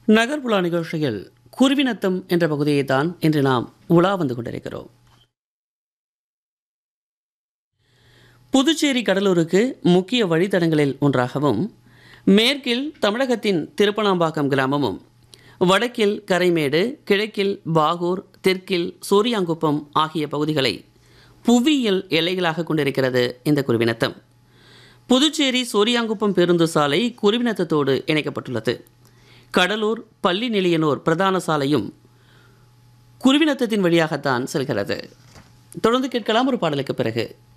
நகர்புலா நிகழ்ச்சியில் குருவினத்தம் என்ற பகுதியை தான் இன்று நாம் உலா வந்து கொண்டிருக்கிறோம் புதுச்சேரி கடலூருக்கு முக்கிய வழித்தடங்களில் ஒன்றாகவும் மேற்கில் தமிழகத்தின் திருப்பனாம்பாக்கம் கிராமமும் வடக்கில் கரைமேடு கிழக்கில் பாகூர் தெற்கில் சூரியாங்குப்பம் ஆகிய பகுதிகளை புவியியல் எல்லைகளாக கொண்டிருக்கிறது இந்த குருவினத்தம் புதுச்சேரி சோரியாங்குப்பம் பேருந்து சாலை குருவினத்தத்தோடு இணைக்கப்பட்டுள்ளது கடலூர் பள்ளி நிலையனூர் பிரதான சாலையும் குருவினத்தத்தின் வழியாகத்தான் செல்கிறது தொடர்ந்து கேட்கலாம் ஒரு பாடலுக்கு பிறகு